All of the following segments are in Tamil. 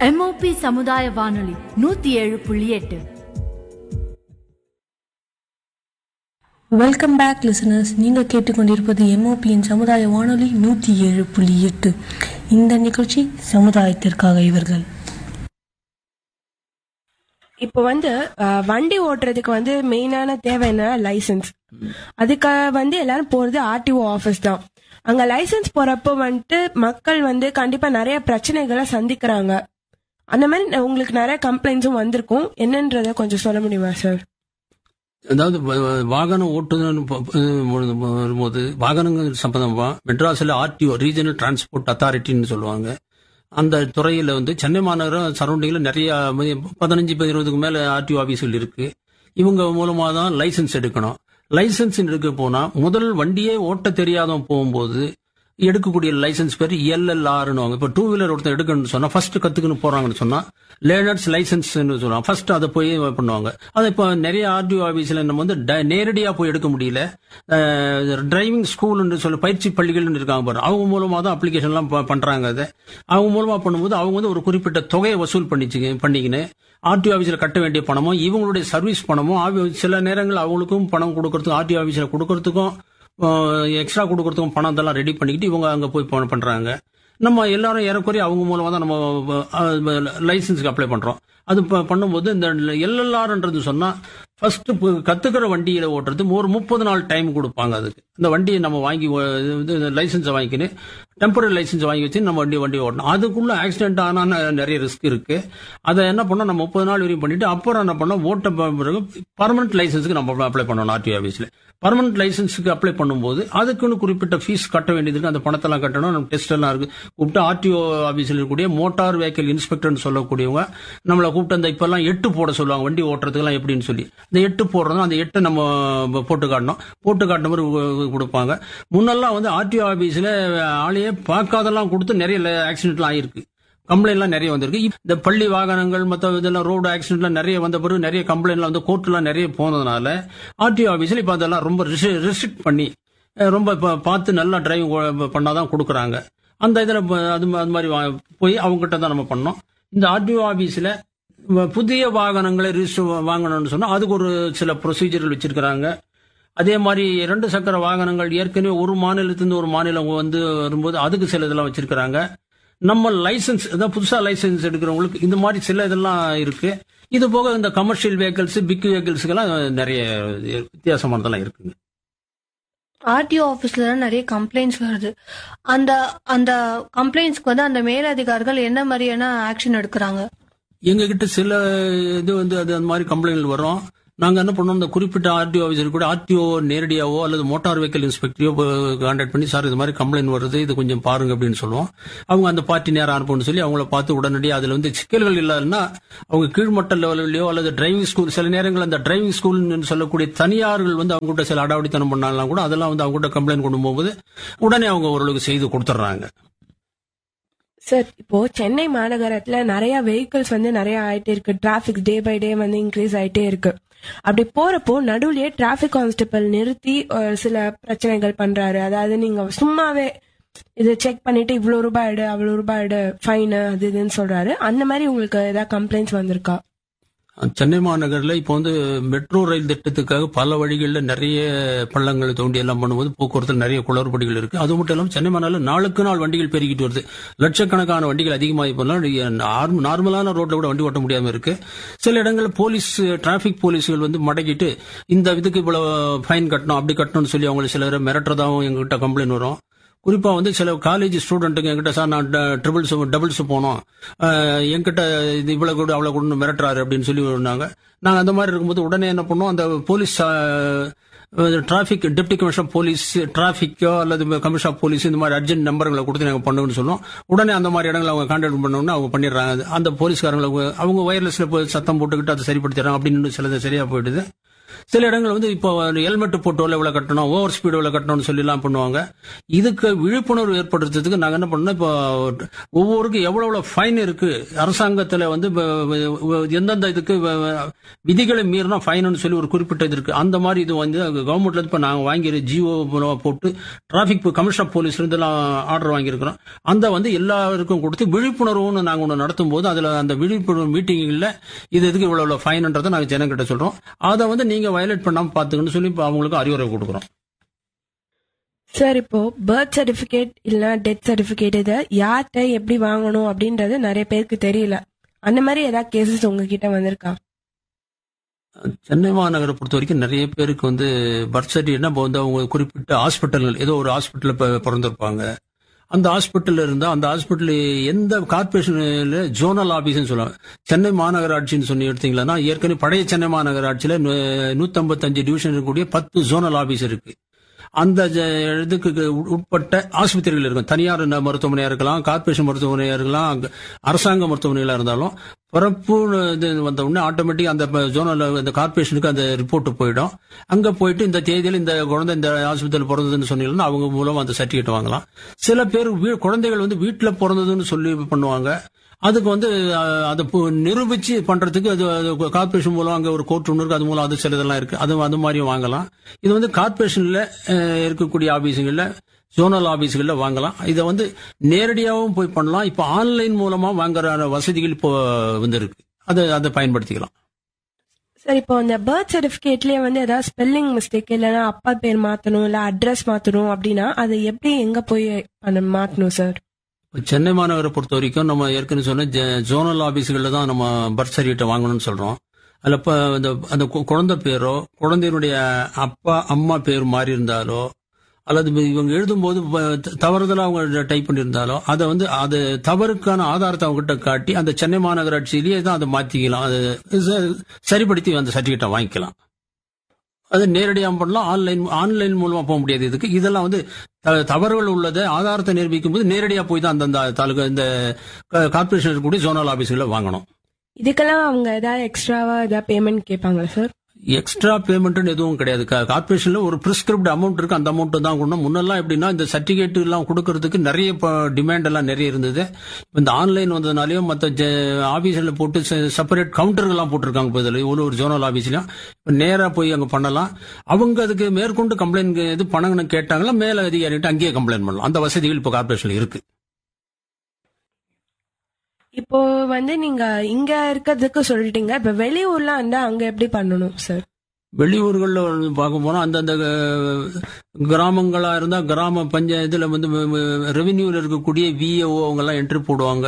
எம்ஓபி சமுதாய வானொலி நூத்தி ஏழு புள்ளி எட்டு வெல்கம் பேக் லிசனர்ஸ் நீங்கள் கேட்டுக்கொண்டிருப்பது எம்ஓபியின் சமுதாய வானொலி நூற்றி ஏழு புள்ளி எட்டு இந்த நிகழ்ச்சி சமுதாயத்திற்காக இவர்கள் இப்போ வந்து அஹ், வண்டி ஓட்டுறதுக்கு வந்து மெயினான தேவை என்ன லைசன்ஸ் அதுக்கு வந்து எல்லாரும் போறது ஆர்டிஓ ஆபீஸ் தான் அங்க லைசன்ஸ் போறப்போ வந்துட்டு மக்கள் வந்து கண்டிப்பா நிறைய பிரச்சனைகளை சந்திக்கிறாங்க அந்த மாதிரி உங்களுக்கு நிறைய கம்ப்ளைண்ட்ஸும் வந்திருக்கும் என்னன்றத கொஞ்சம் சொல்ல முடியுமா சார் அதாவது வ- வ- வாகனம் ஓட்டுதல் ப- ப- வரும்போது வாகனங்கள் சம்பந்தமா மெட்ராஸில் ஆர்டிஓ ரீஜனல் டிரான்ஸ்போர்ட் அத்தாரிட்டின்னு சொல்லுவாங்க அந்த துறையில வந்து சென்னை மாநகரம் சரௌண்டிங்ல நிறைய ம- பதினஞ்சு இருபதுக்கு மேல ஆர்டிஓ ஆபீஸ்கள் இருக்கு இவங்க மூலமா தான் லைசன்ஸ் எடுக்கணும் லைசன்ஸ் எடுக்க போனா முதல் வண்டியே ஓட்ட தெரியாதவன் போகும்போது எடுக்கக்கூடிய லைசன்ஸ் பேர் எல்எல்ஆர்னு இப்போ டூ வீலர் ஒருத்தர் எடுக்கணும்னு சொன்னா ஃபர்ஸ்ட் கத்துக்கணும் போறாங்கன்னு சொன்னா லேர்னர்ஸ் லைசன்ஸ் சொல்லுவாங்க ஃபர்ஸ்ட் அதை போய் பண்ணுவாங்க அதை இப்போ நிறைய ஆர்டிஓ ஆபீஸ்ல நம்ம வந்து ட- நேரடியா போய் எடுக்க முடியல டிரைவிங் ஸ்கூல்னு சொல்லி பயிற்சி பள்ளிகள்னு இருக்காங்க பாரு அவங்க மூலமா தான் அப்ளிகேஷன்லாம் ப- பண்றாங்க அதை அவங்க மூலமா பண்ணும்போது அவங்க வந்து ஒரு குறிப்பிட்ட தொகையை வசூல் பண்ணிச்சு பண்ணிக்கின்னு ஆர்டிஓ ஆஃபீஸில் கட்ட வேண்டிய பணமும் இவங்களுடைய சர்வீஸ் பணமும் ஆவி- சில நேரங்கள் அவங்களுக்கும் பணம் கொடுக்கறதுக்கும் ஆர்டிஓ ஆஃபீஸில் கொடுக்கறதுக்கும் எக்ஸ்ட்ரா கொடுக்கறதுக்கும் பணம் இதெல்லாம் ரெடி பண்ணிக்கிட்டு இவங்க அங்கே போய் பண்- பண்றாங்க நம்ம எல்லாரும் ஏறக்குறைய அவங்க மூலமா தான் நம்ம லைசன்ஸுக்கு அப்ளை பண்றோம் அது ப- பண்ணும்போது இந்த எல்எல்ஆர்ன்றது சொன்னா ஃபர்ஸ்ட் கத்துக்கிற வண்டியில ஓட்டுறது ஒரு முப்பது நாள் டைம் கொடுப்பாங்க அதுக்கு இந்த வண்டியை நம்ம வாங்கி லைசன்ஸை வாங்கிக்கின்னு டெம்பரரி லைசன்ஸ் வாங்கி வச்சு நம்ம வண்டி வண்டி ஓட்டணும் அதுக்குள்ள ஆக்சிடென்ட் ஆனா நிறைய ரிஸ்க் இருக்கு அதை என்ன பண்ணோம் நம்ம முப்பது நாள் வரையும் பண்ணிட்டு அப்புறம் என்ன பண்ணோம் ஓட்ட ப- பிறகு பர்மனன்ட் லைசன்ஸுக்கு நம்ம அப்ளை பண்ணணும் ஆர்டிஓ ஆஃபீஸில் பர்மனன்ட் லைசன்ஸுக்கு அப்ளை பண்ணும்போது அதுக்குன்னு குறிப்பிட்ட ஃபீஸ் கட்ட வேண்டியது இருக்கு அந்த பணத்தெல்லாம் கட்டணும் நம்ம டெஸ்ட் எல்லாம் இருக்கு கூப்பிட்டு ஆர்டிஓ ஆஃபீஸில் இருக்கக்கூடிய மோட்டார் வெஹிக்கல் இன்ஸ்பெக்டர்னு சொல்லக்கூடியவங்க நம்மளை கூப்பிட்டு அந்த இப்பெல்லாம் எட்டு போட சொல்லுவாங்க வண்டி ஓட்டுறதுக்கெல்லாம் எப்படின்னு சொல்லி இந்த எட்டு போடுறதும் அந்த எட்டு நம்ம போட்டு காட்டணும் போட்டு காட்டின மாதிரி கு- கொடுப்பாங்க முன்னெல்லாம் வந்து ஆர்டிஓ ஆஃபீஸில் ஆளையே பார்க்காதெல்லாம் கொடுத்து நிறைய ஆக்சிடென்ட்லாம் ஆயிருக்கு கம்ப்ளைண்ட்லாம் நிறைய வந்திருக்கு இப்ப இந்த பள்ளி வாகனங்கள் மற்ற இதெல்லாம் ரோடு ஆக்சிடென்ட்லாம் நிறைய வந்த பிறகு நிறைய கம்ப்ளைண்ட்லாம் வந்து கோர்ட்லாம் நிறைய போனதுனால ஆர்டிஓ ஆஃபீஸில் இப்போ அதெல்லாம் ரொம்ப ரெஸ்ட்ரிக்ட் பண்ணி அஹ், ரொம்ப பா- பார்த்து நல்லா டிரைவிங் பண்ணாதான் கொடுக்குறாங்க அந்த இதில் அது மா- அது மாதிரி வா- போய் அவங்ககிட்ட தான் நம்ம பண்ணோம் இந்த ஆர்டிஓ ஆஃபீஸில் புதிய வாகனங்களை ரிஜிஸ்டர் வாங்கணும்னு சொன்னா அதுக்கு ஒரு சில ப்ரொசீஜர்கள் வச்சிருக்கிறாங்க அதே மாதிரி இரண்டு சக்கர வாகனங்கள் ஏற்கனவே ஒரு மாநிலத்திலிருந்து ஒரு மாநிலம் வந்து வரும்போது அதுக்கு சில இதெல்லாம் வச்சிருக்கிறாங்க நம்ம லைசன்ஸ் அதான் புதுசா லைசன்ஸ் எடுக்கிறவங்களுக்கு இந்த மாதிரி சில இதெல்லாம் இருக்கு இது போக இந்த கமர்ஷியல் வெஹிக்கிள்ஸ் பிக் வெஹிக்கிள்ஸ்க்கெல்லாம் நிறைய வித்தியாசமானதெல்லாம் இருக்குங்க ஆர்டிஓ ஆஃபீஸில் தான் நிறைய கம்ப்ளைண்ட்ஸ் வருது அந்த அந்த கம்ப்ளைண்ட்ஸ்க்கு வந்து அந்த மேலதிகாரிகள் என்ன மாதிரியான ஆக்ஷன் எடுக்கிறாங்க எங்ககிட்ட சில இது வந்து அது அந்த மாதிரி கம்ப்ளைண்ட் வரும் நாங்க என்ன பண்ணோம் இந்த குறிப்பிட்ட ஆர்டிஓ ஆஃபீஸர் கூட ஆர்டிஓ நேரடியாவோ அல்லது மோட்டார் வெஹிக்கல் இன்ஸ்பெக்டரையோ கான்டாக்ட் பண்ணி சார் இது மாதிரி கம்ப்ளைண்ட் வருது இது கொஞ்சம் பாருங்க அப்படின்னு சொல்லுவோம் அவங்க அந்த பார்ட்டி நேரம் அனுப்பணும்னு சொல்லி அவங்கள பார்த்து உடனடியாக அதுல வந்து சிக்கல்கள் இல்லாதுன்னா அவங்க கீழ்மட்ட லெவலிலையோ அல்லது டிரைவிங் ஸ்கூல் சில நேரங்கள் அந்த டிரைவிங் ஸ்கூல்னு சொல்லக்கூடிய தனியார்கள் வந்து அவங்க கிட்ட சில அடாவடித்தனம் பண்ணாலும் கூட அதெல்லாம் வந்து அவங்க கிட்ட கம்ப்ளைண்ட் கொண்டு போகும்போது உடனே அவங்க ஓரளவுக்கு செய்து கொடுத்துட்றாங்க சார் இப்போ சென்னை மாநகரத்துல நிறைய வெஹிக்கிள்ஸ் வந்து நிறைய ஆயிட்டே இருக்கு டிராபிக் டே பை டே வந்து இன்க்ரீஸ் ஆயிட்டே இருக்கு அப்படி போறப்போ நடுவுலயே டிராபிக் கான்ஸ்டபிள் நிறுத்தி அஹ், சில பிரச்சனைகள் பண்றாரு அதாவது நீங்க சும்மாவே இது செக் பண்ணிட்டு இவ்வளவு ரூபாய் எடு அவ்வளவு ரூபாய் எடு ஃபைனு அது இதுன்னு சொல்றாரு அந்த மாதிரி உங்களுக்கு ஏதாவது கம்ப்ளைண்ட்ஸ் வந்திருக்கா சென்னை மாநகரில் இப்போ வந்து மெட்ரோ ரயில் திட்டத்துக்காக பல வழிகளில் நிறைய பள்ளங்களை தோண்டி எல்லாம் பண்ணும்போது போக்குவரத்தில் நிறைய குளறுபடிகள் இருக்கு அது மட்டும் இல்லாமல் சென்னை மாநகரில் நாளுக்கு நாள் வண்டிகள் பெருகிட்டு வருது லட்சக்கணக்கான வண்டிகள் அதிகமாகி போனாலும் நார்மலான ரோட்ல கூட வண்டி ஓட்ட முடியாம இருக்கு சில இடங்களில் போலீஸ் டிராபிக் போலீஸ்கள் வந்து மடக்கிட்டு இந்த இதுக்கு இவ்வளவு ஃபைன் கட்டணும் அப்படி கட்டணும்னு சொல்லி அவங்களை சிலர் மிரட்டுறதாவும் எங்ககிட்ட கம்ப்ளைண்ட் வரும் குறிப்பா வந்து சில காலேஜ் ஸ்டூடெண்ட்டுங்க என்கிட்ட சார் நான் ட்ரிபிள்ஸ் டபுள்ஸ் போனோம் அஹ் என்கிட்ட இது இவ்வளவு கூட அவ்வளவு கூட மிரட்டுறாரு அப்படின்னு சொல்லி சொன்னாங்க நாங்க அந்த மாதிரி இருக்கும்போது உடனே என்ன பண்ணோம் அந்த police traffic deputy commissioner police டிராபிக்கோ அல்லது கமிஷனர் ஆஃப் போலீஸ் இந்த மாதிரி அர்ஜென்ட் நம்பர்களை கொடுத்து நாங்கள் பண்ணுவோம்னு சொல்லுவோம் உடனே அந்த மாதிரி இடங்களை அவங்க கான்டாக்ட் பண்ணணும்னு அவங்க பண்ணிடுறாங்க அது- அந்த போலீஸ்காரங்களை அவங்க- அவங்க ஒயர்லெஸ்ல போய் சத்தம் போட்டுக்கிட்டு அதை சரிப்படுத்திடுறாங்க அப்படின்னு சிலது சரியா போயிடுது சில இடங்கள் வந்து இப்போ ஹெல்மெட் போட்டு இவ்வளவு கட்டணும் ஓவர் ஸ்பீடு இவ்வளவு கட்டணும்னு சொல்லி எல்லாம் பண்ணுவாங்க இதுக்கு விழிப்புணர்வு ஏற்படுத்துறதுக்கு நாங்க என்ன பண்ணோம் இப்போ ஒவ்வொருக்கும் எவ்வளவு எவ்வளவு ஃபைன் இருக்கு அரசாங்கத்துல வந்து இப்ப, அஹ், எந்தெந்த இதுக்கு அஹ், விதிகளை மீறினா ஃபைன்னு சொல்லி ஒரு குறிப்பிட்ட இது இருக்கு அந்த மாதிரி இது வந்து கவர்மெண்ட்ல இருந்து இப்ப நாங்க வாங்கி ஜியோ மூலமா போட்டு டிராபிக் கமிஷனர் போலீஸ்ல இருந்து எல்லாம் ஆர்டர் வாங்கியிருக்கிறோம் அந்த வந்து எல்லாருக்கும் கொடுத்து விழிப்புணர்வுன்னு நாங்க ஒன்று நடத்தும் போது அதுல அந்த விழிப்புணர்வு மீட்டிங்ல இது இதுக்கு இவ்வளவு இவ்வளவு ஃபைன்ன்றதை நாங்க ஜனங்கிட்ட சொல்றோம் அதை வந்து நீங்க வயலேட் பண்ணாம பாத்துக்கன்னு சொல்லி இப்ப அவங்களுக்கு அறிவுரை கொடுக்குறோம் சார் இப்போ பர்த் சர்டிபிகேட் இல்ல டெத் சர்டிபிகேட் இதை யார்கிட்ட எப்படி வாங்கணும் அப்படின்றது நிறைய பேருக்கு தெரியல அந்த மாதிரி ஏதாவது கேசஸ் உங்ககிட்ட வந்திருக்கா சென்னை மாநகரை பொறுத்த வரைக்கும் நிறைய பேருக்கு வந்து பர்த் சர்டிஃபிகேட்னா இப்போ வந்து அவங்க குறிப்பிட்ட ஹாஸ்பிட்டல்கள் ஏதோ ஒரு ஹாஸ்பிட்டல்ல ப- பிறந்திருப்பாங்க அந்த ஹாஸ்பிட்டல்ல இருந்தா அந்த ஹாஸ்பிட்டல் எந்த கார்பரேஷன்ல ஜோனல் ஆபீஸ்னு சொல்லுவாங்க சென்னை மாநகராட்சின்னு சொல்லி எடுத்தீங்களா ஏற்கனவே பழைய சென்னை மாநகராட்சியில நூத்தம்பத்தஞ்சு டிவிஷன் இருக்கக்கூடிய பத்து ஜோனல் ஆபீஸ் இருக்கு அந்த ஜ- இதுக்கு உட்- உட்பட்ட ஆஸ்பத்திரிகள் இருக்கும் தனியார் ந- மருத்துவமனையா இருக்கலாம் கார்பரேஷன் மருத்துவமனையா இருக்கலாம் அங்க அரசாங்க மருத்துவமனைகளா இருந்தாலும் பிறப்பு இது வந்த உடனே ஆட்டோமேட்டிக் அந்த ப- ஜோனல் அந்த கார்பரேஷனுக்கு அந்த ரிப்போர்ட் போயிடும் அங்க போயிட்டு இந்த தேதியில் இந்த குழந்தை இந்த ஆஸ்பத்திரியில் பிறந்ததுன்னு சொன்னீங்கன்னா அவங்க மூலம் அந்த சர்டிஃபிகேட் வாங்கலாம் சில பேர் வீ- குழந்தைகள் வந்து வீட்டுல பிறந்ததுன்னு சொல்லி பண்ணுவாங்க அதுக்கு வந்து அஹ், அதை பு- நிரூபிச்சு பண்றதுக்கு அது அது கார்பரேஷன் மூலம் அங்க ஒரு கோர்ட் ஒன்று இருக்கு அது மூலம் அது சிலதெல்லாம் இருக்கு அது அது மாதிரியும் வாங்கலாம் இது வந்து கார்பரேஷன்ல அஹ், இருக்கக்கூடிய ஆபீஸுகள்ல ஜோனல் ஆபீஸுகள்ல வாங்கலாம் இதை வந்து நேரடியாகவும் போய் பண்ணலாம் இப்போ ஆன்லைன் மூலமா வாங்குற வசதிகள் இப்போ வந்திருக்கு அதை அதை பயன்படுத்திக்கலாம் சார் இப்போ அந்த பர்த் சர்டிபிகேட்லயே வந்து ஏதாவது ஸ்பெல்லிங் மிஸ்டேக் இல்லைன்னா அப்பா பேர் மாத்தணும் இல்ல அட்ரஸ் மாத்தணும் அப்படின்னா அதை எப்படி எங்க போய் பண்ண- மாத்தணும் சார் இப்ப சென்னை மாநகரை பொறுத்த வரைக்கும் நம்ம ஏற்கனவே சொன்ன ஜ- ஜோனல் ஆபீஸ்களில் தான் நம்ம பர்த் சர்டிஃபிகேட்டை வாங்கணும்னு சொல்றோம் அதில் இப்போ அந்த அந்த கு- குழந்தை பேரோ குழந்தையினுடைய அப்பா அம்மா பேர் மாறி இருந்தாலோ அல்லது இப்ப இவங்க எழுதும்போது ப- தவறுதலா அவங்க டைப் பண்ணியிருந்தாலோ அதை வந்து அது தவறுக்கான ஆதாரத்தை அவங்ககிட்ட காட்டி அந்த சென்னை மாநகராட்சியிலேயே தான் அதை மாத்திக்கலாம் அது ச- சரிப்படுத்தி அந்த சர்டிஃபிகேட்டை வாங்கிக்கலாம் அது நேரடியாக பண்ணலாம் ஆன்லைன் ஆன்லைன் மூலமா போக முடியாது இதுக்கு இதெல்லாம் வந்து த- தவறுகள் உள்ளதை ஆதாரத்தை நிரூபிக்கும் போது நேரடியாக போய் தான் அந்தந்த தாலுகா இந்த கார்பரேஷன் இருக்கக்கூடிய ஜோனல் ஆபீஸ்களை வாங்கணும் இதுக்கெல்லாம் அவங்க ஏதாவது எக்ஸ்ட்ராவா ஏதாவது பேமெண்ட் கேட்பாங்களா சார் எக்ஸ்ட்ரா பேமெண்ட்னு எதுவும் கிடையாது கா- கார்ப்பரேஷன்ல ஒரு பிரிஸ்கிரிப்ட் அமௌண்ட் இருக்கு அந்த அமௌண்ட் தான் கொண்டு முன்னெல்லாம் எப்படின்னா இந்த சர்டிபிகேட் எல்லாம் கொடுக்கறதுக்கு நிறைய டிமாண்ட் எல்லாம் நிறைய இருந்தது இப்ப இந்த ஆன்லைன் வந்ததுனாலயும் மற்ற ஆபீஸ்ல போட்டு செப்பரேட் கவுண்டர்கள் எல்லாம் போட்டிருக்காங்க இப்போ இதுல ஒரு ஒரு ஜோனல் ஆபீஸ்லயும் இப்ப நேரா போய் அங்க பண்ணலாம் அவங்க அதுக்கு மேற்கொண்டு கம்ப்ளைண்ட் இது பணங்கன்னு கேட்டாங்களா மேல அதிகாரிகிட்ட அங்கேயே கம்ப்ளைண்ட் பண்ணலாம் அந்த வசதிகள் இப்போ கார்ப்பரேஷன்ல இருக்கு இப்போ வந்து நீங்க இங்க இருக்கிறதுக்கு சொல்லிட்டீங்க இப்ப வெளியூர்லாம் இருந்தா அங்க எப்படி பண்ணணும் சார் வெளியூர்களில் வந்து பார்க்க போனால் அந்தந்த அஹ், கிராமங்களா இருந்தா கிராம பஞ்சாயத்துல வந்து ரெவென்யூல இருக்கக்கூடிய விஏஓ அவங்க எல்லாம் என்ட்ரி போடுவாங்க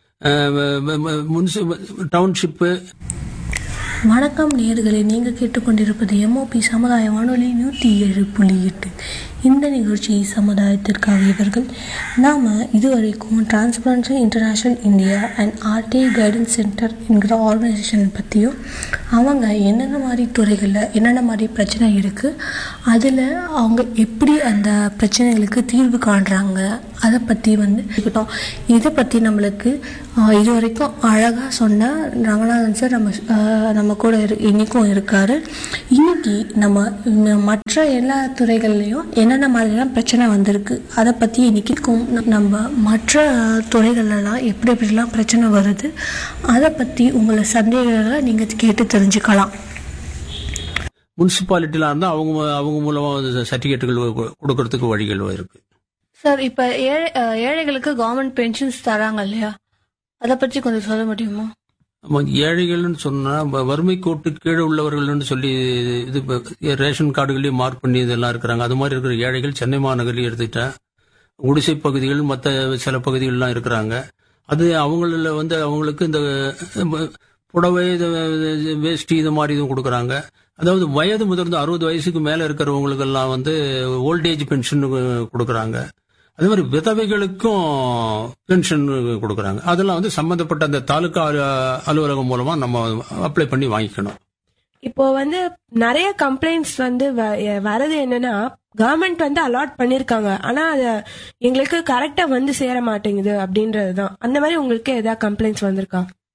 முனிசிபல் டவுன்ஷிப்பு வணக்கம் நேயர்களே நீங்கள் கேட்டுக்கொண்டிருப்பது எம்ஓபி சமுதாய வானொலி நூற்றி ஏழு புள்ளி எட்டு இந்த நிகழ்ச்சி சமுதாயத்திற்காக இவர்கள் நாம் இதுவரைக்கும் transparency international India and RTI guidance centre என்கிற ஆர்கனைசேஷன் பற்றியும் அவங்க என்னென்ன மாதிரி துறைகளில் என்னென்ன மாதிரி பிரச்சனை இருக்குது அதில் அவங்க எப்படி அந்த பிரச்சனைகளுக்கு தீர்வு காண்றாங்க அதை பற்றி வந்து இருக்கட்டும் இதை பற்றி நம்மளுக்கு ஆஹ், இது வரைக்கும் அழகாக சொன்ன ரங்கநாதன் சார் நம்ம ஆஹ், நம்ம கூட இரு இன்னைக்கும் இருக்காரு இன்னைக்கு நம்ம ம- மற்ற எல்லா துறைகள்லையும் என்னென்ன மாதிரிலாம் பிரச்சனை வந்திருக்கு அதை பற்றி இன்னைக்கு கும்- நம்ம மற்ற துறைகள்லாம் எப்படி எப்படிலாம் பிரச்சனை வருது அதை பற்றி உங்களை சந்தேகங்களை நீங்கள் கேட்டு தெரிஞ்சுக்கலாம் முனிசிபாலிட்டிலாம் இருந்தால் அவங்க அவங்க மூலமா சர்டிஃபிகேட்டுகள் கொடுக்கறதுக்கு வழிகள் இருக்கு சார் இப்ப ஏழை அஹ், ஏழைகளுக்கு கவர்மெண்ட் பென்ஷன்ஸ் தராங்க இல்லையா அதை பற்றி கொஞ்சம் சொல்ல முடியுமா நம்ம ஏழைகள்னு சொன்னா வ- வறுமை கோட்டு கீழே உள்ளவர்கள்னு சொல்லி இது இப்ப ரேஷன் கார்டுகளையும் மார்க் பண்ணி இதெல்லாம் இருக்கிறாங்க அது மாதிரி இருக்கிற ஏழைகள் சென்னை மாநகரில் எடுத்துட்டா குடிசை பகுதிகள் மற்ற சில பகுதிகள்லாம் இருக்கிறாங்க அது அவங்கள வந்து அவங்களுக்கு இந்த அஹ், புடவை இது, இது, வேஷ்டி இது மாதிரி இதுவும் கொடுக்குறாங்க அதாவது வயது முதிர்ந்த அறுபது வயசுக்கு மேல இருக்கிறவங்களுக்கெல்லாம் வந்து ஓல்டேஜ் பென்ஷன் கொடுக்குறாங்க அதே மாதிரி விதவைகளுக்கும் பென்ஷன் கொடுக்குறாங்க அதெல்லாம் வந்து சம்பந்தப்பட்ட அந்த தாலுகா அலு- அலுவலகம் மூலமா நம்ம அப்ளை பண்ணி வாங்கிக்கணும் இப்போ வந்து நிறைய கம்ப்ளைண்ட்ஸ் வந்து வ- எ- வரது என்னன்னா கவர்மெண்ட் வந்து அலாட் பண்ணிருக்காங்க ஆனா அது எங்களுக்கு கரெக்டா வந்து சேர மாட்டேங்குது அப்படின்றதுதான் அந்த மாதிரி உங்களுக்கு ஏதாவது கம்ப்ளைண்ட்ஸ் வந்திருக்கா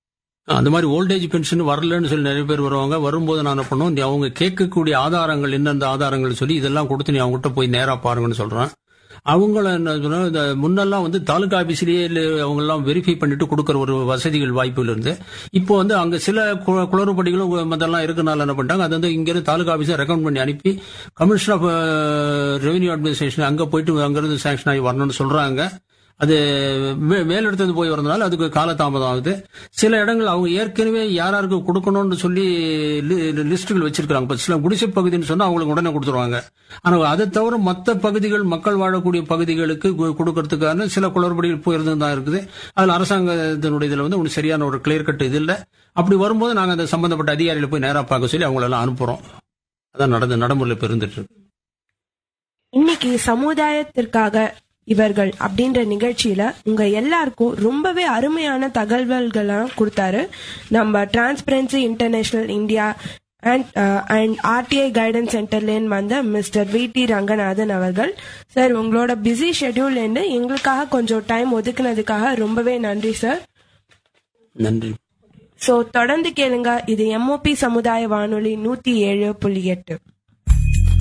அந்த மாதிரி ஓல்டேஜ் பென்ஷன் வரலன்னு சொல்லி நிறைய பேர் வருவாங்க வரும்போது நான் என்ன பண்ணுவோம் நீ அவங்க கேட்கக்கூடிய ஆதாரங்கள் எந்தெந்த ஆதாரங்கள் சொல்லி இதெல்லாம் கொடுத்து நீ அவங்ககிட்ட போய் நேரா பாருங்கன்னு சொல்றேன் அவங்கள என்ன சொன்னா இந்த முன்னெல்லாம் வந்து தாலுகா ஆபீஸ்லயே அவங்க எல்லாம் வெரிஃபை பண்ணிட்டு கொடுக்கற ஒரு வசதிகள் வாய்ப்புகள் இருந்து இப்போ வந்து அங்க சில கு- குளறுபடிகளும் மதெல்லாம் இருக்கனால என்ன பண்ணிட்டாங்க அது வந்து இங்க இருந்து தாலுகா ஆபீஸை ரெக்கமெண்ட் பண்ணி அனுப்பி கமிஷனர் ஆஃப் ரெவன்யூ அட்மினிஸ்ட்ரேஷன் அங்க போயிட்டு அங்கிருந்து சாங்ஷன் ஆகி வரணும்னு சொல்றாங்க அது மே- மேலிடத்துக்கு போய் வரதுனால அதுக்கு காலதாமதம் ஆகுது சில இடங்கள் அவங்க ஏற்கனவே யார் யாருக்கு கொடுக்கணும்னு சொல்லி லி- லிஸ்ட்டுகள் வச்சிருக்காங்க இப்ப சில குடிசை பகுதின்னு சொன்னா அவங்களுக்கு உடனே கொடுத்துருவாங்க ஆனா அதை தவிர மற்ற பகுதிகள் மக்கள் வாழக்கூடிய பகுதிகளுக்கு கு- கொடுக்கறதுக்கான சில குளறுபடிகள் போயிருந்து தான் இருக்குது அதுல அரசாங்கத்தினுடைய இதுல வந்து ஒன்று சரியான ஒரு கிளியர் கட் இது இல்லை அப்படி வரும்போது நாங்க அந்த சம்பந்தப்பட்ட அதிகாரிகளை போய் நேரா பார்க்க சொல்லி அவங்களெல்லாம் அனுப்புறோம் அதான் நடந்து நடைமுறையில் இப்ப இருந்துட்டு இருக்கு இன்னைக்கு சமுதாயத்திற்காக இவர்கள் அப்படின்ற நிகழ்ச்சியில உங்க எல்லாருக்கும் ரொம்பவே அருமையான தகவல்கள்லாம் கொடுத்தாரு நம்ம transparency international India and and RTI guidance சென்டர்லேருந்து வந்த மிஸ்டர் வி டி ரங்கநாதன் அவர்கள் சார் உங்களோட பிஸி ஷெட்யூல்லேருந்து எங்களுக்காக கொஞ்சம் டைம் ஒதுக்குனதுக்காக ரொம்பவே நன்றி சார் நன்றி ஸோ தொடர்ந்து கேளுங்க இது எம்ஓபி சமுதாய வானொலி நூத்தி ஏழு புள்ளி எட்டு